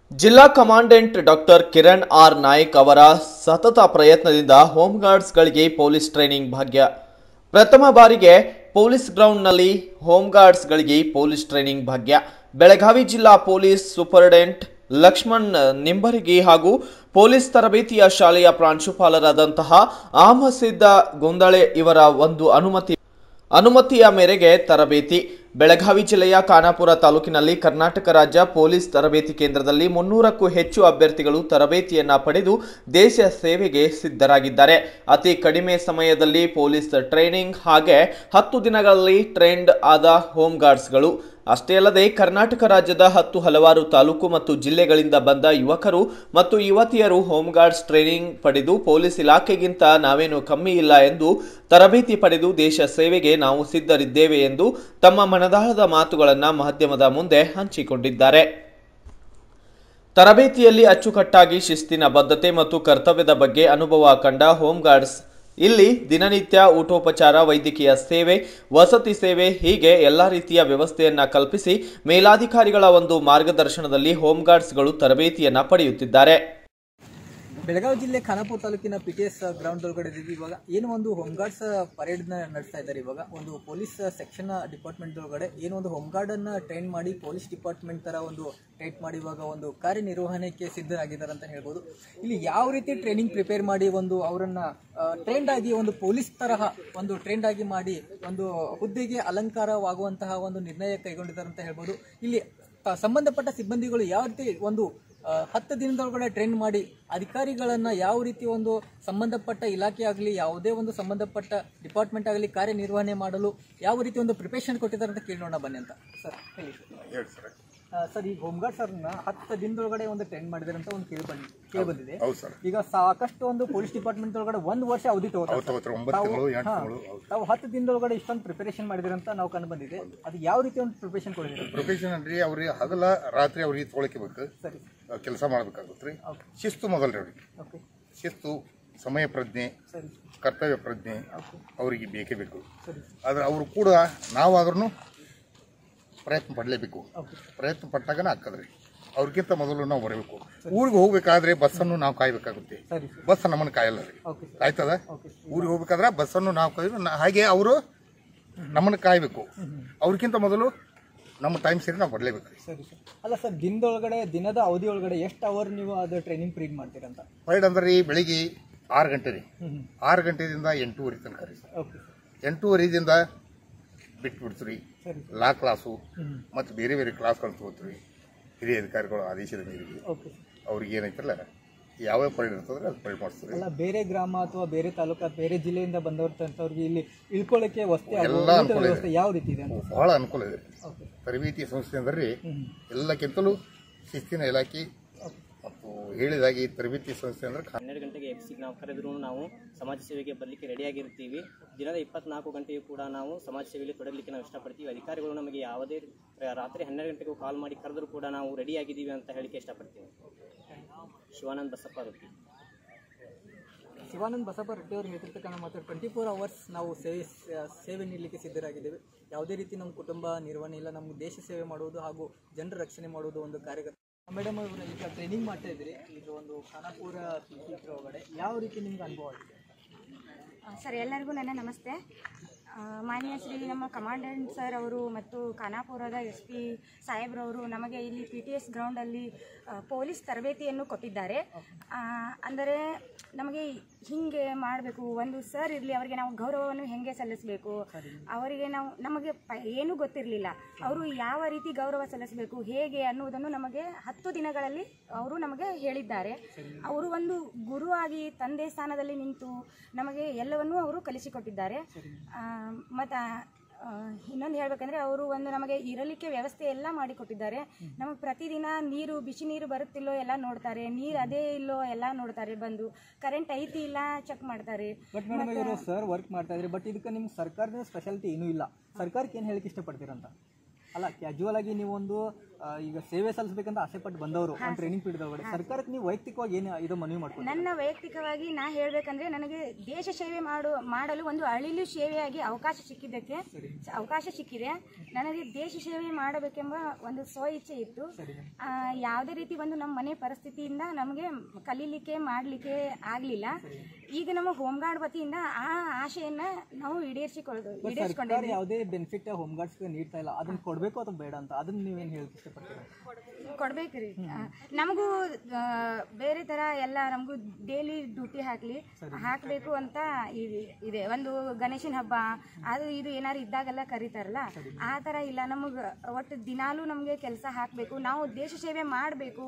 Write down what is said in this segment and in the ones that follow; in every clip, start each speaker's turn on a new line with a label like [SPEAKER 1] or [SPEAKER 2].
[SPEAKER 1] ಜಿಲ್ಲಾ commandant doctor Kiran R Naik ಅವರ ಸತತ ಪ್ರಯತ್ನದಿಂದ ಹೋಮ್ಗಾರ್ಡ್ಸ್ಗಳಿಗೆ ಪೊಲೀಸ್ ಟ್ರೈನಿಂಗ್ ಭಾಗ್ಯ ಪ್ರಥಮ ಬಾರಿಗೆ ಪೊಲೀಸ್ ಗ್ರೌಂಡ್ನಲ್ಲಿ ಹೋಮ್ಗಾರ್ಡ್ಸ್ಗಳಿಗೆ ಪೊಲೀಸ್ ಟ್ರೈನಿಂಗ್ ಭಾಗ್ಯ ಬೆಳಗಾವಿ ಜಿಲ್ಲಾ ಪೊಲೀಸ್ ಸೂಪರಿಂಟೆಂಡೆಂಟ್ ಲಕ್ಷ್ಮಣ್ ನಿಂಬರಗಿ ಹಾಗೂ ಪೊಲೀಸ್ ತರಬೇತಿಯ ಶಾಲೆಯ ಪ್ರಾಂಶುಪಾಲರಾದಂತಹ ಆಮಸಿದ್ದ ಗೊಂದಳೆ ಇವರ ಒಂದು ಅನುಮತಿ ಅನುಮತಿಯ ಮೇರೆಗೆ ತರಬೇತಿ ಬೆಳಗಾವಿ ಜಿಲ್ಲೆಯ ಖಾನಾಪುರ ತಾಲೂಕಿನಲ್ಲಿ ಕರ್ನಾಟಕ ರಾಜ್ಯ ಪೊಲೀಸ್ ತರಬೇತಿ ಕೇಂದ್ರದಲ್ಲಿ ಮುನ್ನೂರಕ್ಕೂ ಹೆಚ್ಚು ಅಭ್ಯರ್ಥಿಗಳು ತರಬೇತಿಯನ್ನ ಪಡೆದು ದೇಶ ಸೇವೆಗೆ ಸಿದ್ಧರಾಗಿದ್ದಾರೆ ಅತಿ ಕಡಿಮೆ ಸಮಯದಲ್ಲಿ ಪೊಲೀಸ್ ಟ್ರೈನಿಂಗ್ ಹಾಗೆ ಹತ್ತು ದಿನಗಳಲ್ಲಿ ಟ್ರೈನ್ಡ್ ಆದ ಹೋಮ್ ಗಾರ್ಡ್ಸ್ಗಳು ಅಷ್ಟೇ ಅಲ್ಲದೆ ಕರ್ನಾಟಕ ರಾಜ್ಯದ ಹತ್ತು ಹಲವಾರು ತಾಲೂಕು ಮತ್ತು ಜಿಲ್ಲೆಗಳಿಂದ ಬಂದ ಯುವಕರು ಮತ್ತು ಯುವತಿಯರು ಹೋಮ್ ಗಾರ್ಡ್ಸ್ ಟ್ರೈನಿಂಗ್ ಪಡೆದು ಪೊಲೀಸ್ ಇಲಾಖೆಗಿಂತ ನಾವೇನು ಕಮ್ಮಿ ಇಲ್ಲ ಎಂದು ತರಬೇತಿ ಪಡೆದು ದೇಶ ಸೇವೆಗೆ ನಾವು ಸಿದ್ಧರಿದ್ದೇವೆ ಎಂದು ತಮ್ಮ ಮನದಾಳದ ಮಾತುಗಳನ್ನು ಮಾಧ್ಯಮದ ಮುಂದೆ ಹಂಚಿಕೊಂಡಿದ್ದಾರೆ ತರಬೇತಿಯಲ್ಲಿ ಅಚ್ಚುಕಟ್ಟಾಗಿ ಶಿಸ್ತಿನ ಬದ್ಧತೆ ಮತ್ತು ಕರ್ತವ್ಯದ ಬಗ್ಗೆ ಅನುಭವ ಕಂಡ ಹೋಮ್ ಗಾರ್ಡ್ಸ್ ಇಲ್ಲಿ ದಿನನಿತ್ಯ ಊಟೋಪಚಾರ ವೈದ್ಯಕೀಯ ಸೇವೆ ವಸತಿ ಸೇವೆ ಹೀಗೆ ಎಲ್ಲ ರೀತಿಯ ವ್ಯವಸ್ಥೆಯನ್ನ ಕಲ್ಪಿಸಿ ಮೇಲಾಧಿಕಾರಿಗಳ ಒಂದು ಮಾರ್ಗದರ್ಶನದಲ್ಲಿ ಹೋಮ್ ಗಾರ್ಡ್ಸ್ಗಳು ತರಬೇತಿಯನ್ನ ಪಡೆಯುತ್ತಿದ್ದಾರೆ
[SPEAKER 2] ಬೆಳಗಾವಿ ಜಿಲ್ಲೆ ಖಾನಾಪುರ ತಾಲೂಕಿನ ಪಿ ಟಿ ಎಸ್ ಗ್ರೌಂಡ್ ಒಳಗಡೆ ಇದ್ದೀವಿ ಇವಾಗ ಏನು ಒಂದು ಹೋಮ್ ಗಾರ್ಡ್ಸ್ ಪರೇಡ್ ನ ನಡೆಸ್ತಾ ಇದ್ದಾರೆ ಇವಾಗ ಒಂದು ಪೊಲೀಸ್ ಸೆಕ್ಷನ್ ಡಿಪಾರ್ಟ್ಮೆಂಟ್ ಒಳಗಡೆ ಏನು ಒಂದು ಹೋಮ್ ಗಾರ್ಡ್ ಅನ್ನ ಟ್ರೈನ್ ಮಾಡಿ ಪೊಲೀಸ್ ಡಿಪಾರ್ಟ್ಮೆಂಟ್ ತರ ಒಂದು ಟ್ರೈಟ್ ಮಾಡಿ ಇವಾಗ ಒಂದು ಕಾರ್ಯನಿರ್ವಹಣೆಗೆ ಸಿದ್ಧರಾಗಿದ್ದಾರೆ ಅಂತ ಹೇಳ್ಬೋದು ಇಲ್ಲಿ ಯಾವ ರೀತಿ ಟ್ರೈನಿಂಗ್ ಪ್ರಿಪೇರ್ ಮಾಡಿ ಒಂದು ಅವರನ್ನ ಟ್ರೈನ್ಡ್ ಆಗಿ ಒಂದು ಪೊಲೀಸ್ ತರಹ ಒಂದು ಟ್ರೈನ್ಡ್ ಆಗಿ ಮಾಡಿ ಒಂದು ಹುದ್ದೆಗೆ ಅಲಂಕಾರವಾಗುವಂತಹ ಒಂದು ನಿರ್ಣಯ ಕೈಗೊಂಡಿದ್ದಾರೆ ಅಂತ ಹೇಳ್ಬೋದು ಇಲ್ಲಿ ತ- ಸಂಬಂಧಪಟ್ಟ ಸಿಬ್ಬಂದಿಗಳು ಯಾವ ರೀತಿ ಒಂದು ಆ, ಹತ್ತು ದಿನದೊಳಗಡೆ ಟ್ರೈನ್ ಮಾಡಿ ಅಧಿಕಾರಿಗಳನ್ನ ಯಾವ ರೀತಿ ಒಂದು ಸಂಬಂಧಪಟ್ಟ ಇಲಾಖೆ ಆಗಲಿ ಯಾವುದೇ ಒಂದು ಸಂಬಂಧಪಟ್ಟ ಡಿಪಾರ್ಟ್ಮೆಂಟ್ ಆಗಲಿ ಕಾರ್ಯನಿರ್ವಹಣೆ ಮಾಡಲು ಯಾವ ರೀತಿ ಒಂದು ಪ್ರಿಪರೇಷನ್ ಕೊಟ್ಟಿದ್ದಾರೆ ಅಂತ ಕೇಳೋಣ ಬನ್ನಿ ಅಂತ ಸರ್ ಹೇಳಿ ಸರ್ ಆ, ಸರ್ ಈಗ ಹೋಮ್ ಗಾರ್ಡ್ ಸರ್ನ ಹತ್ತು ದಿನದೊಳಗಡೆ ಒಂದು ಟ್ರೈನ್ ಮಾಡಿದ್ದಾರೆ ಅಂತ ಒಂದು ಕೇಳಿ ಬಂದಿ ಕೇಳಿ ಬಂದಿದೆ
[SPEAKER 3] ಹೌದು ಸರ್
[SPEAKER 2] ಈಗ ಸಾಕಷ್ಟು ಒಂದು ಪೊಲೀಸ್ ಡಿಪಾರ್ಟ್ಮೆಂಟ್ ಒಳಗಡೆ ಒಂದು ವರ್ಷ ಅವಧಿ ತಗೋತಾರೆ
[SPEAKER 3] ತಗೋತಾರೆ ಒಂಬತ್ತು ತಿಂಗಳು ಎಂಟು ತಿಂಗಳು ಹೌದು
[SPEAKER 2] ತಾವು ಹತ್ತು ದಿನದೊಳಗಡೆ ಇಷ್ಟೊಂದು ಪ್ರಿಪರೇಷನ್ ಮಾಡಿದ್ರೆ ಅಂತ ನಾವು ಕಂಡು ಬಂದಿದೆ ಅದು ಯಾವ ರೀತಿ ಒಂದು ಪ್ರಿಪರೇಷನ್ ಕೊಡಿದ್ರೆ
[SPEAKER 3] ಪ್ರೊಫೆಷನ್ ಅನ್ರಿ ಅವ್ರಿಗೆ ಹಗಲ ರಾತ್ರಿ ಅವ್ರಿಗೆ ತೊಗೊಳಕಿಬೇಕು
[SPEAKER 2] ಸರಿ
[SPEAKER 3] ಕೆಲಸ ಮಾಡ್ಬೇಕಾಗುತ್ತೆ ರೀ
[SPEAKER 2] ಓಕೆ
[SPEAKER 3] ಶಿಸ್ತು ಮೊದಲ್ರಿ ಅವ್ರಿಗೆ
[SPEAKER 2] ಓಕೆ
[SPEAKER 3] ಶಿಸ್ತು ಸಮಯ ಪ್ರಜ್ಞೆ
[SPEAKER 2] ಸರಿ
[SPEAKER 3] ಕರ್ತವ್ಯ ಪ್ರಜ್ಞೆ
[SPEAKER 2] ಓಕೆ
[SPEAKER 3] ಅವರಿಗೆ ಬೇಕೇ ಬೇಕು
[SPEAKER 2] ಸರಿ
[SPEAKER 3] ಆದ್ರೆ ಅವರು ಕೂಡ ನಾವಾದ್ರೂ ಪ್ರಯತ್ನ ಪಡಲೇಬೇಕು
[SPEAKER 2] ಓಕೆ
[SPEAKER 3] ಪ್ರಯತ್ನ ಪಟ್ಟಾಗನ ಹಾಕದ್ರಿ ಅವ್ರಿಗಿಂತ ಮೊದಲು ನಾವು ಬರಬೇಕು ಊರಿಗೆ ಹೋಗ್ಬೇಕಾದ್ರೆ ಬಸ್ಸನ್ನು ನಾವು ಕಾಯ್ಬೇಕಾಗುತ್ತೆ
[SPEAKER 2] ಸರಿ
[SPEAKER 3] ಬಸ್ ನಮ್ಮನ್ನು ಕಾಯಲ್ಲ ರೀ
[SPEAKER 2] ಓಕೆ ಸರ್
[SPEAKER 3] ಕಾಯ್ತದ
[SPEAKER 2] ಓಕೆ
[SPEAKER 3] ಊರಿಗೆ ಹೋಗ್ಬೇಕಾದ್ರೆ ಬಸ್ಸನ್ನು ನಾವು ಕಾಯ್ದು ನಾ- ಹಾಗೆ ಅವರು ನಮ್ಮನ್ನು ಕಾಯ್ಬೇಕು ಅವ್ರಿಗಿಂತ ಮೊದಲು ನಮ್ಮ ಟೈಮ್ ಸೇರಿ ನಾವು ಬರಲೇಬೇಕು
[SPEAKER 2] ಸರಿ ಸರ್ ಅಲ್ಲ ಸರ್ ದಿನದೊಳಗಡೆ ದಿನದ ಅವಧಿ ಒಳಗಡೆ ಎಷ್ಟು ಅವರ್ ನೀವು ಅದು ಟ್ರೈನಿಂಗ್ ಪ್ರೀಡ್ ಮಾಡ್ತೀರಂತ
[SPEAKER 3] ಫೈಡ್ ಅಂದ್ರೆ ರೀ ಬೆಳಿಗ್ಗೆ ಆರು ಗಂಟೆ ರೀ
[SPEAKER 2] ಹ್ಞೂ ಹ್ಞೂ
[SPEAKER 3] ಆರು ಗಂಟೆದಿಂದ ಎಂಟೂವರೆ ತನಕ ರೀ
[SPEAKER 2] ಓಕೆ ಸರ್
[SPEAKER 3] ಎಂಟೂವರೆದಿಂದ ಬಿಟ್ಟು ಬಿಡ್ತೀರಿ
[SPEAKER 2] ಸರಿ
[SPEAKER 3] ಲಾ ಕ್ಲಾಸು
[SPEAKER 2] ಹ್ಞೂ
[SPEAKER 3] ಮತ್ತು ಬೇರೆ ಬೇರೆ ಕ್ಲಾಸ್ಗಳು ತಗೋತೀರಿ ಹಿರಿಯ ಅಧಿಕಾರಿಗಳು ಆದೇಶದ ಮೇರೆಗೆ
[SPEAKER 2] ಓಕೆ ಸರ್
[SPEAKER 3] ಅವ್ರಿಗೆ ಏನೈತಲ್ಲ ಯಾವ ಪರೇಡ್ ಇರ್ತದ್ರೆ ಅದು ಪರೇಡ್ ಮಾಡಿಸ್ತೀರಿ
[SPEAKER 2] ಅಲ್ಲ ಬೇರೆ ಗ್ರಾಮ ಅಥವಾ ಬೇರೆ ತಾಲೂಕು ಬೇರೆ ಜಿಲ್ಲೆಯಿಂದ ಬಂದವ್ರಂಥವ್ರಿಗೆ ಇಲ್ಲಿ ಇಳ್ಕೊಳ್ಳೋಕೆ ವಸತಿ ಆಗೋ
[SPEAKER 3] ಎಲ್ಲ
[SPEAKER 2] ಊಟದ
[SPEAKER 3] ಅನುಕೂಲ ಇದೆ.
[SPEAKER 2] ವ್ಯವಸ್ಥೆ ಯಾವ ರೀತಿ ಇದೆ ಅಂತ
[SPEAKER 3] ಬಹಳ ಅನುಕೂಲ ಇದೆ
[SPEAKER 2] ಓಕೆ
[SPEAKER 3] ತರಬೇತಿ ಸಂಸ್ಥೆ ಅಂದ್ರೆ ರೀ
[SPEAKER 2] ಹ್ಞೂ
[SPEAKER 3] ಎಲ್ಲಕ್ಕಿಂತಲೂ ಶಿಸ್ತಿನ ಇಲಾಖೆ ಮತ್ತು ಹೇಳಿದಾಗೆ ಈ ತರಬೇತಿ ಸಂಸ್ಥೆ ಅಂದ್ರೆ ಖಾ-
[SPEAKER 4] ಹನ್ನೆರಡು ಗಂಟೆಗೆ ಎಫ್ಸಿಗೆ ನಾವು ಕರೆದ್ರೂ ನಾವು ಸಮಾಜ ಸೇವೆಗೆ ಬರಲಿಕ್ಕೆ ರೆಡಿಯಾಗಿರ್ತೀವಿ ದಿನದ ಇಪ್ಪತ್ನಾಲ್ಕು ಗಂಟೆಯೂ ಕೂಡ ನಾವು ಸಮಾಜ ಸೇವೆಯಲ್ಲಿ ತೊಡಗಲಿಕ್ಕೆ ನಾವು ಇಷ್ಟಪಡ್ತೀವಿ ಅಧಿಕಾರಿಗಳು ನಮಗೆ ಯಾವುದೇ ರಾತ್ರಿ ಹನ್ನೆರಡು ಗಂಟೆಗೂ ಕಾಲ್ ಮಾಡಿ ಕರೆದ್ರೂ ಕೂಡ ನಾವು ರೆಡಿಯಾಗಿದ್ದೀವಿ ಅಂತ ಹೇಳಲಿಕ್ಕೆ ಇಷ್ಟಪಡ್ತೀವಿ ಶಿವಾನಂದ್ ಬಸಪ್ಪ ರೊಟ್ಟಿ
[SPEAKER 2] ಶಿವಾನಂದ್ ಬಸಪ್ಪ ರೆಡ್ಡಿ ಅವರು ಹೇಳ್ತಿರ್ತಕ್ಕಂಥ ಮಾತು ಟ್ವೆಂಟಿ ಫೋರ್ ಅವರ್ಸ್ ನಾವು ಸೇವೆ ಸೇವೆ ನೀಡಲಿಕ್ಕೆ ಸಿದ್ಧರಾಗಿದ್ದೇವೆ ಯಾವುದೇ ರೀತಿ ನಮ್ಮ ಕುಟುಂಬ ನಿರ್ವಹಣೆ ಇಲ್ಲ ನಮ್ಮ ದೇಶ ಸೇವೆ ಮಾಡುವುದು ಹಾಗೂ ಜನರ ರಕ್ಷಣೆ ಮಾಡುವುದು ಒಂದು ಕಾರ್ಯಕರ್ತ ಮೇಡಮ್ ಅವರು ಈಗ ಟ್ರೈನಿಂಗ್ ಮಾಡ್ತಾ ಇದ್ರಿ ಈಗ ಒಂದು ಖಾನಾಪುರ ಪಿ ಒಳಗಡೆ ಯಾವ ರೀತಿ ನಿಮ್ಗೆ ಅನುಭವ ಆಗಿದೆ
[SPEAKER 5] ಸರ್ ಎಲ್ಲರಿಗೂ ನನ್ನ ನಮಸ್ತೆ ಆ, ಮಾನ್ಯ ಶ್ರೀ ನಮ್ಮ ಕಮಾಂಡೆಂಟ್ ಸರ್ ಅವರು ಮತ್ತು ಖಾನಾಪುರದ ಎಸ್ ಪಿ ಸಾಹೇಬ್ರವರು ನಮಗೆ ಇಲ್ಲಿ ಪಿ ಟಿ ಎಸ್ ಗ್ರೌಂಡಲ್ಲಿ ಆ, ಪೊಲೀಸ್ ತರಬೇತಿಯನ್ನು ಕೊಟ್ಟಿದ್ದಾರೆ ಆ, ಅಂದರೆ ನಮಗೆ ಹಿಂಗೆ ಮಾಡಬೇಕು ಒಂದು ಸರ್ ಇರಲಿ ಅವರಿಗೆ ನಾವು ಗೌರವವನ್ನು ಹೇಗೆ ಸಲ್ಲಿಸಬೇಕು ಅವರಿಗೆ ನಾವು ನಮಗೆ ಪ ಏನೂ ಗೊತ್ತಿರಲಿಲ್ಲ ಅವರು ಯಾವ ರೀತಿ ಗೌರವ ಸಲ್ಲಿಸಬೇಕು ಹೇಗೆ ಅನ್ನುವುದನ್ನು ನಮಗೆ ಹತ್ತು ದಿನಗಳಲ್ಲಿ ಅವರು ನಮಗೆ ಹೇಳಿದ್ದಾರೆ ಅವರು ಒಂದು ಗುರುವಾಗಿ ತಂದೆ ಸ್ಥಾನದಲ್ಲಿ ನಿಂತು ನಮಗೆ ಎಲ್ಲವನ್ನೂ ಅವರು ಕಲಿಸಿಕೊಟ್ಟಿದ್ದಾರೆ ಮತ್ತು ಇನ್ನೊಂದು ಹೇಳ್ಬೇಕಂದ್ರೆ ಅವರು ಒಂದು ನಮಗೆ ಇರಲಿಕ್ಕೆ ವ್ಯವಸ್ಥೆ ಎಲ್ಲ ಮಾಡಿಕೊಟ್ಟಿದ್ದಾರೆ ನಮಗೆ ಪ್ರತಿದಿನ ನೀರು ಬಿಸಿ ನೀರು ಬರುತ್ತಿಲ್ಲೋ ಎಲ್ಲ ನೋಡ್ತಾರೆ ನೀರು ಅದೇ ಇಲ್ಲೋ ಎಲ್ಲ ನೋಡ್ತಾರೆ ಬಂದು ಕರೆಂಟ್ ಐತಿ ಇಲ್ಲ ಚೆಕ್ ಮಾಡ್ತಾರೆ
[SPEAKER 2] ಬಟ್ ಮೇಡಮ್ ಇವರು ಸರ್ ವರ್ಕ್ ಮಾಡ್ತಾ ಇದ್ರಿ ಬಟ್ ಇದಕ್ಕೆ ನಿಮ್ಮ ಸರ್ಕಾರದ ಸ್ಪೆಷಾಲಿಟಿ ಏನೂ ಇಲ್ಲ ಸರ್ಕಾರಕ್ಕೆ ಏನು ಹೇಳಕ್ಕೆ ಇಷ್ಟಪಡ್ತೀರಂತ ಅಲ್ಲ ಕ್ಯಾಜುವಲ್ ಆಗಿ ನೀವು ಒಂದು ಆ, ಈಗ ಸೇವೆ ಸಲ್ಲಿಸಬೇಕಂತ ಆಸೆ ಪಟ್ಟು ಬಂದವರು ಒಂದು ಟ್ರೈನಿಂಗ್ ಪೀರಿಯಡ್ ಒಳಗಡೆ ಸರ್ಕಾರಕ್ಕೆ ನೀವು ವೈಯಕ್ತಿಕವಾಗಿ ಏನು ಇದು ಮನವಿ ಮಾಡ್ಕೊಂಡು
[SPEAKER 5] ನನ್ನ ವೈಯಕ್ತಿಕವಾಗಿ ನಾ ಹೇಳಬೇಕಂದ್ರೆ ನನಗೆ ದೇಶ ಸೇವೆ ಮಾಡು ಮಾಡಲು ಒಂದು ಅಳಿಲು ಸೇವೆಯಾಗಿ ಅವಕಾಶ ಸಿಕ್ಕಿದ್ದಕ್ಕೆ ಅವಕಾಶ ಸಿಕ್ಕಿದೆ ನನಗೆ ದೇಶ ಸೇವೆ ಮಾಡಬೇಕೆಂಬ ಒಂದು ಸ್ವ ಇಚ್ಛೆ ಇತ್ತು ಆ, ಯಾವುದೇ ರೀತಿ ಒಂದು ನಮ್ಮ ಮನೆ ಪರಿಸ್ಥಿತಿಯಿಂದ ನಮಗೆ ಕಲೀಲಿಕ್ಕೆ ಮಾಡಲಿಕ್ಕೆ ಆಗಲಿಲ್ಲ ಈಗ ನಮ್ಮ ಹೋಮ್ ಗಾರ್ಡ್ ವತಿಯಿಂದ ಆ ಆಶೆಯನ್ನ ನಾವು ಈಡೇರಿಸಿಕೊಳ್ಳೋದು
[SPEAKER 2] ಸರ್ಕಾರ
[SPEAKER 5] ಈಡೇರಿಸಿಕೊಂಡಿದ್ದೀವಿ
[SPEAKER 2] ಯಾವುದೇ ಬೆನಿಫಿಟ್ ಹೋಮ್ ಗಾರ್ಡ್ಸ್ಗೆ ನೀಡ್ತಾ ಇಲ್ಲ ಅದನ್ನ ಕೊಡಬೇಕು ಅಥವಾ ಬೇಡ ಅಂತ ಅದನ್ನ ನೀವೇನು ಹೇಳಕ್ಕೆ ಇಷ್ಟಪಡ್ತೀರಾ
[SPEAKER 5] ಕೊಡ್ಬೇಕ್ರಿ ಆ, ನಮಗೂ ಆ, ಬೇರೆ ತರ ಎಲ್ಲ ನಮಗೂ ಡೈಲಿ ಡ್ಯೂಟಿ ಹಾಕ್ಲಿ ಹಾಕಬೇಕು ಅಂತ ಇದ್- ಇದೆ ಒಂದು ಗಣೇಶನ ಹಬ್ಬ ಅದು ಇದು ಏನಾರು ಇದ್ದಾಗೆಲ್ಲ ಕರೀತಾರಲ್ಲ ಆ ಥರ ಇಲ್ಲ ನಮಗೆ ಒಟ್ಟು ದಿನಾಲೂ ನಮಗೆ ಕೆಲಸ ಹಾಕಬೇಕು ನಾವು ದೇಶ ಸೇವೆ ಮಾಡಬೇಕು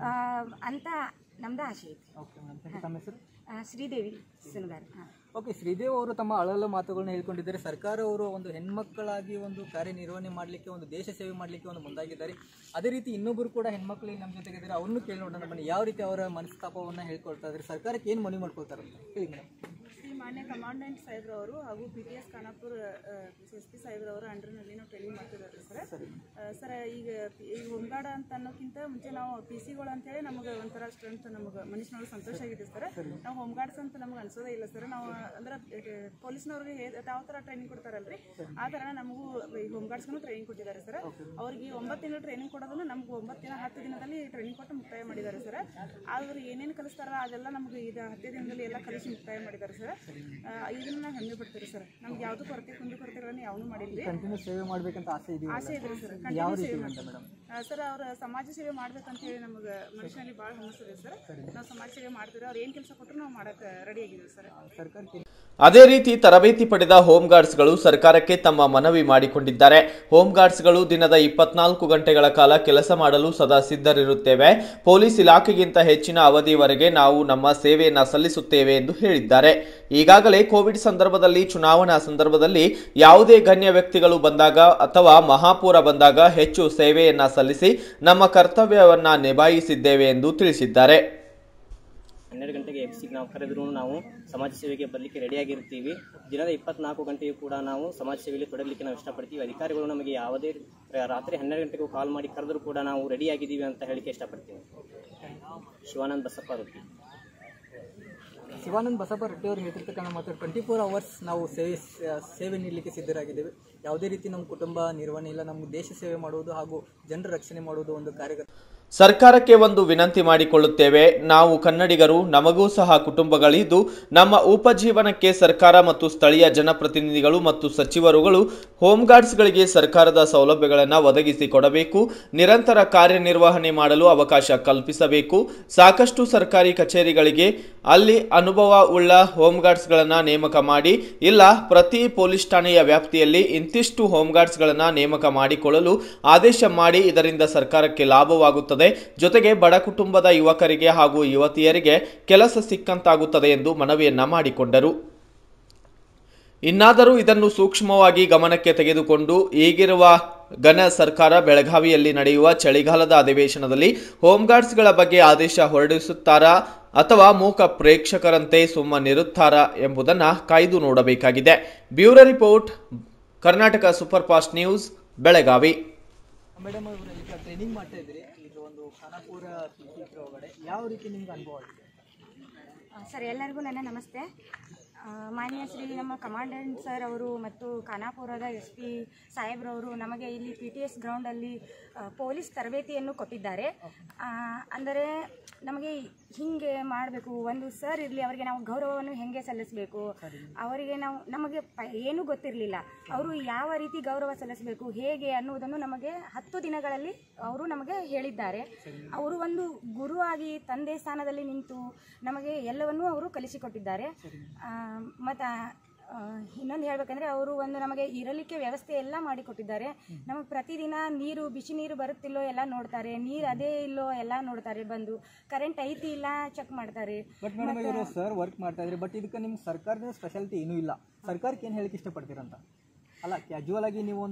[SPEAKER 5] ಅಂತ ನಮ್ದು ಆಸೆ ಐತಿ
[SPEAKER 2] ಓಕೆ ಮೇಡಮ್ ತಮ್ಮ ಹೆಸರು
[SPEAKER 5] ಆ, ಶ್ರೀದೇವಿ ಸುನಗಾರ್ ಹಾಂ
[SPEAKER 2] ಓಕೆ ಶ್ರೀದೇವ್ ಅವರು ತಮ್ಮ ಅಳಲ ಮಾತುಗಳನ್ನ ಹೇಳ್ಕೊಂಡಿದ್ದಾರೆ ಸರ್ಕಾರ ಅವರು ಒಂದು ಹೆಣ್ಮಕ್ಕಳಾಗಿ ಒಂದು ಕಾರ್ಯನಿರ್ವಹಣೆ ಮಾಡಲಿಕ್ಕೆ ಒಂದು ದೇಶ ಸೇವೆ ಮಾಡಲಿಕ್ಕೆ ಒಂದು ಮುಂದಾಗಿದ್ದಾರೆ ಅದೇ ರೀತಿ ಇನ್ನೊಬ್ಬರು ಕೂಡ ಹೆಣ್ಮಕ್ಳು ನಮ್ಮ ಜೊತೆಗಿದ್ದಾರೆ ಅವ್ರನ್ನೂ ಕೇಳಿ ನೋಡೋಣ ಬನ್ನಿ ಯಾವ ರೀತಿ ಅವರ ಮನಸ್ತಾಪವನ್ನು ಹೇಳ್ಕೊಳ್ತಾ ಇದ್ದಾರೆ ಸರ್ಕಾರಕ್ಕೆ ಏನು ಮನವಿ ಮಾಡ್ಕೊಳ್ತಾರೆ ಅಂತ ಹೇಳಿ ಮೇಡಮ್
[SPEAKER 6] ಶ್ರೀ ಮಾನ್ಯ ಕಮಾಂಡೆಂಟ್ ಸಾಹೇಬ್ರವರು ಹಾಗೂ P T S Khanapur S P ಸಾಹೇಬ್ರವರ ಅಂಡರ್ನಲ್ಲಿ ನಾವು ಟ್ರೈನಿಂಗ್ ಮಾಡ್ತಿದ್ದಾರೆ ಸರ್ ಆ, ಸರ್ ಈಗ ಪಿ- ಈ ಹೋಮ್ಗಾರ್ಡ್ ಅಂತ ಅನ್ನೋಕ್ಕಿಂತ ಮುಂಚೆ ನಾವು ಪಿ ಸಿಗಳು ಅಂತೇಳಿ ನಮಗೆ ಒಂಥರ ಸ್ಟ್ರೆಂತ್ ನಮಗೆ ಮನುಷ್ಯನೊಳಗೆ ಸಂತೋಷ ಆಗಿದೆ ಸರ್ ನಾವು ಹೋಮ್ಗಾರ್ಡ್ಸ್ ಅಂತ ನಮ್ಗೆ ಅನ್ಸೋದೇ ಇಲ್ಲ ಸರ್ ನಾವು ಅಂದ್ರೆ ಪೊಲೀಸ್ನವ್ರಿಗೆ ಯಾವ ಥರ ಟ್ರೈನಿಂಗ್ ಕೊಡ್ತಾರಲ್ರಿ ಆ ಥರ ನಮಗೂ ಈ ಹೋಮ್ಗಾರ್ಡ್ಸ್ಗೂ ಟ್ರೈನಿಂಗ್ ಕೊಟ್ಟಿದ್ದಾರೆ ಸರ್ ಅವ್ರಿಗೆ ಒಂಬತ್ತು ತಿಂಗಳು ಟ್ರೈನಿಂಗ್ ಕೊಡೋದನ್ನು ನಮ್ಗೆ ಒಂಬತ್ತು ದಿನ ಹತ್ತು ದಿನದಲ್ಲಿ ಟ್ರೈನಿಂಗ್ ಕೊಟ್ಟು ಮುಕ್ತಾಯ ಮಾಡಿದ್ದಾರೆ ಸರ್ ಅವ್ರು ಏನೇನು ಕಲಿಸ್ತಾರ ಅದೆಲ್ಲ ನಮ್ಗೆ ಇದು ಹತ್ತೇ ದಿನದಲ್ಲಿ ಎಲ್ಲ ಕಲಿಸಿ ಮುಕ್ತಾಯ ಮಾಡಿದ್ದಾರೆ ಸರ್ ಆ, ಇದನ್ನ ನಾವು ಹೆಮ್ಮೆ ಪಡ್ತೀವಿ ಸರ್ ನಮ್ಗೆ ಯಾವುದು ಕೊರತೆ ಕುಂದು ಕೊರತೆಗಳನ್ನು ಯಾವನ್ನೂ ಮಾಡಿಲ್ಲ
[SPEAKER 2] ಕಂಟಿನ್ಯೂ ಸೇವೆ ಮಾಡಬೇಕಂತ ಆಸೆ ಇದೆಯಾ
[SPEAKER 6] ಆಸೆ ಇದ್ರಿ ಸರ್
[SPEAKER 2] ಯಾವ
[SPEAKER 6] ಕಂಟಿನ್ಯೂ
[SPEAKER 2] ರೀತಿ
[SPEAKER 6] ಸೇವೆ
[SPEAKER 2] ಅಂತ ಮೇಡಮ್
[SPEAKER 6] ಆ, ಸರ್ ಅವ್ರ ಸಮಾಜ ಸೇವೆ ಮಾಡ್ಬೇಕಂತ ಹೇಳಿ ನಮಗೆ ಮನುಷ್ಯನಲ್ಲಿ ಭಾಳ ಹುಮ್ಮಸ್ಸಿದೆ ಸರ್ ನಾವು ಸಮಾಜ ಸೇವೆ ಮಾಡ್ತೀವಿ ಅವ್ರು ಏನು ಕೆಲಸ ಕೊಟ್ಟರು ನಾವು ಮಾಡಕ್ಕೆ ರೆಡಿ ಆಗಿದ್ದೀವಿ ಸರ್
[SPEAKER 2] ಸರ್ಕಾರಕ್ಕೆ
[SPEAKER 1] ಅದೇ ರೀತಿ ತರಬೇತಿ ಪಡೆದ ಹೋಮ್ ಗಾರ್ಡ್ಸ್ಗಳು ಸರ್ಕಾರಕ್ಕೆ ತಮ್ಮ ಮನವಿ ಮಾಡಿಕೊಂಡಿದ್ದಾರೆ ಹೋಮ್ ಗಾರ್ಡ್ಸ್ಗಳು ದಿನದ ಇಪ್ಪತ್ನಾಲ್ಕು ಗಂಟೆಗಳ ಕಾಲ ಕೆಲಸ ಮಾಡಲು ಸದಾ ಸಿದ್ಧರಿರುತ್ತೇವೆ ಪೊಲೀಸ್ ಇಲಾಖೆಗಿಂತ ಹೆಚ್ಚಿನ ಅವಧಿಯವರೆಗೆ ನಾವು ನಮ್ಮ ಸೇವೆಯನ್ನ ಸಲ್ಲಿಸುತ್ತೇವೆ ಎಂದು ಹೇಳಿದ್ದಾರೆ ಈಗಾಗಲೇ ಕೋವಿಡ್ ಸಂದರ್ಭದಲ್ಲಿ ಚುನಾವಣಾ ಸಂದರ್ಭದಲ್ಲಿ ಯಾವುದೇ ಗಣ್ಯ ವ್ಯಕ್ತಿಗಳು ಬಂದಾಗ ಅಥವಾ ಮಹಾಪೂರ ಬಂದಾಗ ಹೆಚ್ಚು ಸೇವೆಯನ್ನ ಸಲ್ಲಿಸಿ ನಮ್ಮ ಕರ್ತವ್ಯವನ್ನ ನಿಭಾಯಿಸಿದ್ದೇವೆ ಎಂದು ತಿಳಿಸಿದ್ದಾರೆ
[SPEAKER 4] ಹನ್ನೆರಡು ಗಂಟೆಗೆ ಎಬ್ಸಿಗೆ ನಾವು ಕರೆದ್ರೂ ನಾವು ಸಮಾಜ ಸೇವೆಗೆ ಬರಲಿಕ್ಕೆ ರೆಡಿಯಾಗಿರ್ತೀವಿ ದಿನದ ಇಪ್ಪತ್ನಾಲ್ಕು ಗಂಟೆಯೂ ಕೂಡ ನಾವು ಸಮಾಜ ಸೇವೆಯಲ್ಲಿ ತೊಡಗಲಿಕ್ಕೆ ನಾವು ಇಷ್ಟಪಡ್ತೀವಿ ಅಧಿಕಾರಿಗಳು ನಮಗೆ ಯಾವುದೇ ರಾತ್ರಿ ಹನ್ನೆರಡು ಗಂಟೆಗೂ ಕಾಲ್ ಮಾಡಿ ಕರೆದ್ರೂ ಕೂಡ ನಾವು ರೆಡಿಯಾಗಿದ್ದೀವಿ ಅಂತ ಹೇಳಿಕ್ಕೆ ಇಷ್ಟಪಡ್ತೀವಿ ಶಿವಾನಂದ್ ಬಸಪ್ಪ ರೊಟ್ಟಿ
[SPEAKER 2] ಶಿವಾನಂದ್ ಬಸಪ್ಪ ರೆಡ್ಡಿ ಅವರು ಹೇಳ್ತಿರ್ತಕ್ಕಂಥ ಮಾತು ಟ್ವೆಂಟಿ ಫೋರ್ ಅವರ್ಸ್ ನಾವು ಸೇವೆ ಸೇವೆ ನೀಡಲಿಕ್ಕೆ ಸಿದ್ಧರಾಗಿದ್ದೇವೆ ಯಾವುದೇ ರೀತಿ ನಮ್ಮ ಕುಟುಂಬ ನಿರ್ವಹಣೆ ಇಲ್ಲ ನಮ್ಮ ದೇಶ ಸೇವೆ ಮಾಡುವುದು ಹಾಗೂ ಜನರ ರಕ್ಷಣೆ ಮಾಡುವುದು ಒಂದು ಕಾರ್ಯ
[SPEAKER 1] ಸರ್ಕಾರಕ್ಕೆ ಒಂದು ವಿನಂತಿ ಮಾಡಿಕೊಳ್ಳುತ್ತೇವೆ ನಾವು ಕನ್ನಡಿಗರು ನಮಗೂ ಸಹ ಕುಟುಂಬಗಳಿದ್ದು ನಮ್ಮ ಉಪಜೀವನಕ್ಕೆ ಸರ್ಕಾರ ಮತ್ತು ಸ್ಥಳೀಯ ಜನಪ್ರತಿನಿಧಿಗಳು ಮತ್ತು ಸಚಿವರುಗಳು ಹೋಮ್ ಗಾರ್ಡ್ಸ್ಗಳಿಗೆ ಸರ್ಕಾರದ ಸೌಲಭ್ಯಗಳನ್ನು ಒದಗಿಸಿ ಕೊಡಬೇಕು ನಿರಂತರ ಕಾರ್ಯನಿರ್ವಹಣೆ ಮಾಡಲು ಅವಕಾಶ ಕಲ್ಪಿಸಬೇಕು ಸಾಕಷ್ಟು ಸರ್ಕಾರಿ ಕಚೇರಿಗಳಿಗೆ ಅಲ್ಲಿ ಅನುಭವ ಉಳ್ಳ ಹೋಮ್ ಗಾರ್ಡ್ಸ್ಗಳನ್ನು ನೇಮಕ ಮಾಡಿ ಇಲ್ಲ ಪ್ರತಿ ಪೊಲೀಸ್ ಠಾಣೆಯ ವ್ಯಾಪ್ತಿಯಲ್ಲಿ ಇಂತಿಷ್ಟು ಹೋಮ್ ಗಾರ್ಡ್ಸ್ಗಳನ್ನು ನೇಮಕ ಮಾಡಿಕೊಳ್ಳಲು ಆದೇಶ ಮಾಡಿ ಇದರಿಂದ ಸರ್ಕಾರಕ್ಕೆ ಲಾಭವಾಗುತ್ತದೆ ಜೊತೆಗೆ ಬಡ ಕುಟುಂಬದ ಯುವಕರಿಗೆ ಹಾಗೂ ಯುವತಿಯರಿಗೆ ಕೆಲಸ ಸಿಕ್ಕಂತಾಗುತ್ತದೆ ಎಂದು ಮನವಿಯನ್ನ ಮಾಡಿಕೊಂಡರು ಇನ್ನಾದರೂ ಇದನ್ನು ಸೂಕ್ಷ್ಮವಾಗಿ ಗಮನಕ್ಕೆ ತೆಗೆದುಕೊಂಡು ಈಗಿರುವ ಘನ ಸರ್ಕಾರ ಬೆಳಗಾವಿಯಲ್ಲಿ ನಡೆಯುವ ಚಳಿಗಾಲದ ಅಧಿವೇಶನದಲ್ಲಿ ಹೋಮ್ಗಾರ್ಡ್ಸ್ಗಳ ಬಗ್ಗೆ ಆದೇಶ ಹೊರಡಿಸುತ್ತಾರಾ ಅಥವಾ ಮೂಕ ಪ್ರೇಕ್ಷಕರಂತೆ ಸುಮ್ಮನಿರುತ್ತಾರಾ ಎಂಬುದನ್ನು ಕಾಯ್ದು ನೋಡಬೇಕಾಗಿದೆ bureau report Karnataka super fast news Belagavi
[SPEAKER 2] madam ಅವರು ಈಗ ಟ್ರೈನಿಂಗ್ ಮಾಡ್ತಾ ಇದ್ದೀರಿ ಇದು ಒಂದು ಖಾನಾಪುರ ಪಿ ಸಿ ಒಳಗಡೆ ಯಾವ ರೀತಿ ನಿಮ್ಗೆ ಅನುಭವ ಆಗಿದೆ
[SPEAKER 5] ಆ, ಸರ್ ಎಲ್ಲರಿಗೂ ನನ್ನ ನಮಸ್ತೆ ಆ, ಮಾನ್ಯ ಶ್ರೀ ನಮ್ಮ ಕಮಾಂಡೆಂಟ್ ಸರ್ ಅವರು ಮತ್ತು ಖಾನಾಪುರದ ಎಸ್ ಪಿ ಸಾಹೇಬ್ರವರು ನಮಗೆ ಇಲ್ಲಿ ಪಿ ಟಿ ಎಸ್ ಗ್ರೌಂಡಲ್ಲಿ ಆ, ಪೊಲೀಸ್ ತರಬೇತಿಯನ್ನು ಕೊಟ್ಟಿದ್ದಾರೆ ಆ, ಅಂದರೆ ನಮಗೆ ಹಿಂಗೆ ಮಾಡಬೇಕು ಒಂದು ಸರ್ ಇರಲಿ ಅವರಿಗೆ ನಾವು ಗೌರವವನ್ನು ಹೆಂಗೆ ಸಲ್ಲಿಸಬೇಕು ಅವರಿಗೆ ನಾವು ನಮಗೆ ಪ ಏನೂ ಗೊತ್ತಿರಲಿಲ್ಲ ಅವರು ಯಾವ ರೀತಿ ಗೌರವ ಸಲ್ಲಿಸಬೇಕು ಹೇಗೆ ಅನ್ನುವುದನ್ನು ನಮಗೆ ಹತ್ತು ದಿನಗಳಲ್ಲಿ ಅವರು ನಮಗೆ ಹೇಳಿದ್ದಾರೆ ಅವರು ಒಂದು ಗುರುವಾಗಿ ತಂದೆ ಸ್ಥಾನದಲ್ಲಿ ನಿಂತು ನಮಗೆ ಎಲ್ಲವನ್ನೂ ಅವರು ಕಲಿಸಿಕೊಟ್ಟಿದ್ದಾರೆ ಮತ್ತು ಇನ್ನೊಂದು ಹೇಳ್ಬೇಕಂದ್ರೆ ಅವರು ಒಂದು ನಮಗೆ ಇರಲಿಕ್ಕೆ ವ್ಯವಸ್ಥೆ ಎಲ್ಲ ಮಾಡಿಕೊಟ್ಟಿದ್ದಾರೆ ನಮಗೆ ಪ್ರತಿದಿನ ನೀರು ಬಿಸಿ ನೀರು ಬರುತ್ತಿಲ್ಲೋ ಎಲ್ಲ ನೋಡ್ತಾರೆ ನೀರು ಅದೇ ಇಲ್ಲೋ ಎಲ್ಲ ನೋಡ್ತಾರೆ ಬಂದು ಕರೆಂಟ್ ಐತಿ ಇಲ್ಲ ಚೆಕ್ ಮಾಡ್ತಾರೆ
[SPEAKER 2] ಬಟ್ ಮೇಡಮ್ ಇವರು ಸರ್ ವರ್ಕ್ ಮಾಡ್ತಾ ಇದ್ರಿ ಬಟ್ ಇದಕ್ಕೆ ನಿಮ್ಮ ಸರ್ಕಾರದ ಸ್ಪೆಷಾಲಿಟಿ ಏನೂ ಇಲ್ಲ ಸರ್ಕಾರಕ್ಕೆ ಏನು ಹೇಳಕ್ಕೆ ಇಷ್ಟಪಡ್ತೀರಂತ ಅಲ್ಲ ಕ್ಯಾಜುವಲ್ ಆಗಿ ನೀವು ಒಂದು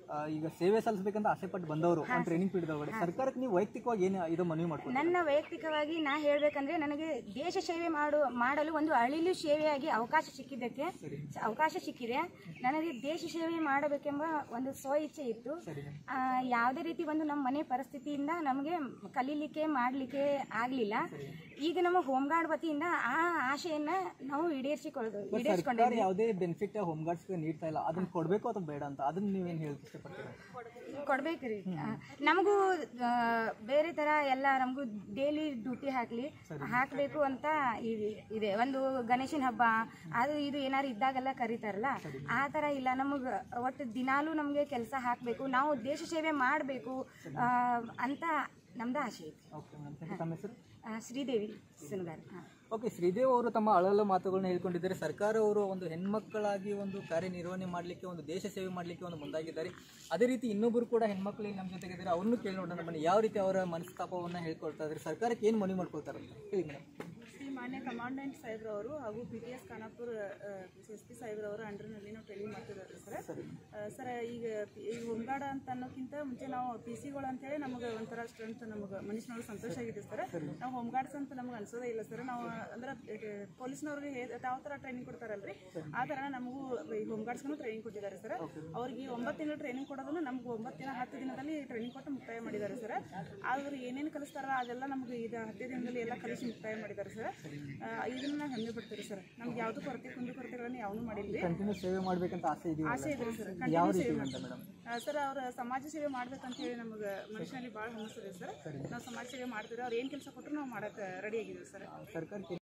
[SPEAKER 2] ಆ, ಈಗ ಸೇವೆ ಸಲ್ಲಿಸಬೇಕಂತ ಆಸೆ ಪಟ್ಟು ಬಂದವರು ಒಂದು ಟ್ರೈನಿಂಗ್ ಪೀರಿಯಡ್ ಒಳಗಡೆ ಸರ್ಕಾರಕ್ಕೆ ನೀವು ವೈಯಕ್ತಿಕವಾಗಿ ಏನು ಇದು ಮನವಿ ಮಾಡ್ಕೊಂಡು
[SPEAKER 5] ನನ್ನ ವೈಯಕ್ತಿಕವಾಗಿ ನಾ ಹೇಳಬೇಕಂದ್ರೆ ನನಗೆ ದೇಶ ಸೇವೆ ಮಾಡು ಮಾಡಲು ಒಂದು ಅಳಿಲು ಸೇವೆಯಾಗಿ ಅವಕಾಶ ಸಿಕ್ಕಿದ್ದಕ್ಕೆ ಅವಕಾಶ ಸಿಕ್ಕಿದೆ ನನಗೆ ದೇಶ ಸೇವೆ ಮಾಡಬೇಕೆಂಬ ಒಂದು ಸ್ವ ಇಚ್ಛೆ ಇತ್ತು ಆ, ಯಾವುದೇ ರೀತಿ ಒಂದು ನಮ್ಮ ಮನೆ ಪರಿಸ್ಥಿತಿಯಿಂದ ನಮಗೆ ಕಲೀಲಿಕ್ಕೆ ಮಾಡಲಿಕ್ಕೆ ಆಗಲಿಲ್ಲ ಈಗ ನಮ್ಮ ಹೋಮ್ ಗಾರ್ಡ್ ವತಿಯಿಂದ ಆ ಆಶೆಯನ್ನ ನಾವು ಈಡೇರಿಸಿಕೊಳ್ಳೋದು
[SPEAKER 2] ಸರ್ಕಾರ
[SPEAKER 5] ಈಡೇರಿಸಿಕೊಂಡಿದ್ದೀವಿ
[SPEAKER 2] ಯಾವುದೇ ಬೆನಿಫಿಟ್ ಹೋಮ್ ಗಾರ್ಡ್ಸ್ಗೆ ನೀಡ್ತಾ ಇಲ್ಲ ಅದನ್ನ ಕೊಡಬೇಕು ಅಥವಾ ಬೇಡ ಅಂತ ಅದನ್ನ ನೀವೇನು ಹೇಳಕ್ಕೆ ಇಷ್ಟಪಡ್ತೀರಾ
[SPEAKER 5] ಕೊಡ್ಬೇಕ್ರಿ ಆ, ನಮಗೂ ಆ, ಬೇರೆ ತರ ಎಲ್ಲ ನಮಗೂ ಡೈಲಿ ಡ್ಯೂಟಿ ಹಾಕ್ಲಿ ಹಾಕಬೇಕು ಅಂತ ಇದ್- ಇದೆ ಒಂದು ಗಣೇಶನ ಹಬ್ಬ ಅದು ಇದು ಏನಾರು ಇದ್ದಾಗೆಲ್ಲ ಕರೀತಾರಲ್ಲ ಆ ಥರ ಇಲ್ಲ ನಮಗೆ ಒಟ್ಟು ದಿನಾಲೂ ನಮಗೆ ಕೆಲಸ ಹಾಕಬೇಕು ನಾವು ದೇಶ ಸೇವೆ ಮಾಡಬೇಕು ಅಂತ ನಮ್ದು ಆಸೆ ಐತಿ
[SPEAKER 2] ಓಕೆ ಮೇಡಮ್ ತಮ್ಮ ಹೆಸರು
[SPEAKER 5] ಆ, ಶ್ರೀದೇವಿ ಸುನಗಾರ್ ಹಾಂ
[SPEAKER 2] ಓಕೆ ಶ್ರೀದೇವ್ ಅವರು ತಮ್ಮ ಅಳಲು ಮಾತುಗಳನ್ನ ಹೇಳ್ಕೊಂಡಿದ್ದಾರೆ ಸರ್ಕಾರ ಅವರು ಒಂದು ಹೆಣ್ಮಕ್ಕಳಾಗಿ ಒಂದು ಕಾರ್ಯನಿರ್ವಹಣೆ ಮಾಡಲಿಕ್ಕೆ ಒಂದು ದೇಶ ಸೇವೆ ಮಾಡಲಿಕ್ಕೆ ಒಂದು ಮುಂದಾಗಿದ್ದಾರೆ ಅದೇ ರೀತಿ ಇನ್ನೊಬ್ಬರು ಕೂಡ ಹೆಣ್ಮಕ್ಳು ನಮ್ಮ ಜೊತೆಗಿದ್ದಾರೆ ಅವ್ರನ್ನೂ ಕೇಳಿ ನೋಡೋಣ ಬನ್ನಿ ಯಾವ ರೀತಿ ಅವರ ಮನಸ್ತಾಪವನ್ನು ಹೇಳ್ಕೊಳ್ತಾ ಇದ್ದಾರೆ ಸರ್ಕಾರಕ್ಕೆ ಏನು ಮನವಿ ಮಾಡ್ಕೊಳ್ತಾರೆ ಅಂತ ಹೇಳಿ ಮೇಡಮ್
[SPEAKER 6] ಶ್ರೀ ಮಾನ್ಯ ಕಮಾಂಡೆಂಟ್ ಸಾಹೇಬ್ರವರು ಹಾಗೂ P T S Khanapur S P ಸಾಹೇಬ್ರವರ ಅಂಡರ್ನಲ್ಲಿ ನಾವು ಟ್ರೈನಿಂಗ್ ಮಾಡ್ತಿದ್ದಾರೆ ಸರ್ ಸರ್ ಈಗ ಪಿ- ಈ ಹೋಮ್ಗಾರ್ಡ್ ಅಂತ ಅನ್ನೋಕ್ಕಿಂತ ಮುಂಚೆ ನಾವು ಪಿ ಸಿಗಳು ಅಂತೇಳಿ ನಮಗೆ ಒಂಥರ ಸ್ಟ್ರೆಂತ್ ನಮಗೆ ಮನುಷ್ಯನೊಳಗೆ ಸಂತೋಷ ಆಗಿದೆ ಸರ್ ನಾವು ಹೋಮ್ಗಾರ್ಡ್ಸ್ ಅಂತ ನಮ್ಗೆ ಅನ್ಸೋದೇ ಇಲ್ಲ ಸರ್ ನಾವು ಅಂದ್ರೆ ಪೊಲೀಸ್ನವ್ರಿಗೆ ಯಾವ ಥರ ಟ್ರೈನಿಂಗ್ ಕೊಡ್ತಾರಲ್ರಿ ಆ ಥರ ನಮಗೂ ಈ ಹೋಮ್ಗಾರ್ಡ್ಸ್ಗೂ ಟ್ರೈನಿಂಗ್ ಕೊಟ್ಟಿದ್ದಾರೆ ಸರ್ ಅವ್ರಿಗೆ ಒಂಬತ್ತು ತಿಂಗಳು ಟ್ರೈನಿಂಗ್ ಕೊಡೋದನ್ನು ನಮ್ಗೆ ಒಂಬತ್ತು ದಿನ ಹತ್ತು ದಿನದಲ್ಲಿ ಟ್ರೈನಿಂಗ್ ಕೊಟ್ಟು ಮುಕ್ತಾಯ ಮಾಡಿದ್ದಾರೆ ಸರ್ ಅವ್ರು ಏನೇನು ಕಲಿಸ್ತಾರ ಅದೆಲ್ಲ ನಮ್ಗೆ ಇದು ಹತ್ತೇ ದಿನದಲ್ಲಿ ಎಲ್ಲ ಕಲಿಸಿ ಮುಕ್ತಾಯ ಮಾಡಿದ್ದಾರೆ ಸರ್ ಇದನ್ನ ನಾವು ಹೆಮ್ಮೆ ಪಡ್ತೀವಿ ಸರ್ ನಮ್ಗೆ ಯಾವುದು ಕೊರತೆ ಕುಂದು ಕೊರತೆಗಳನ್ನು ಯಾವನ್ನೂ ಮಾಡಿಲ್ರಿ
[SPEAKER 2] ಕಂಟಿನ್ಯೂ ಸೇವೆ ಮಾಡಬೇಕಂತ ಆಸೆ ಇದೆಯಾ
[SPEAKER 6] ಆಸೆ ಇದೆ ಸರ್
[SPEAKER 2] ಯಾವ
[SPEAKER 6] ಕಂಟಿನ್ಯೂ
[SPEAKER 2] ರೀತಿ
[SPEAKER 6] ಸೇವೆ
[SPEAKER 2] ಅಂತ ಮೇಡಮ್
[SPEAKER 6] ಸರ್ ಅವ್ರ ಸಮಾಜ ಸೇವೆ ಮಾಡ್ಬೇಕಂತ ಹೇಳಿ ನಮಗೆ ಮನುಷ್ಯನಲ್ಲಿ ಭಾಳ ಹುಮ್ಮಸ್ಸಿದೆ ಸರ್ ನಾವು ಸಮಾಜ ಸೇವೆ ಮಾಡ್ತೀವಿ ಅವ್ರು ಏನು ಕೆಲಸ ಕೊಟ್ಟರು ನಾವು ಮಾಡಕ್ಕೆ ರೆಡಿ ಆಗಿದ್ದೀವಿ ಸರ್
[SPEAKER 2] ಸರ್ಕಾರಕ್ಕೆ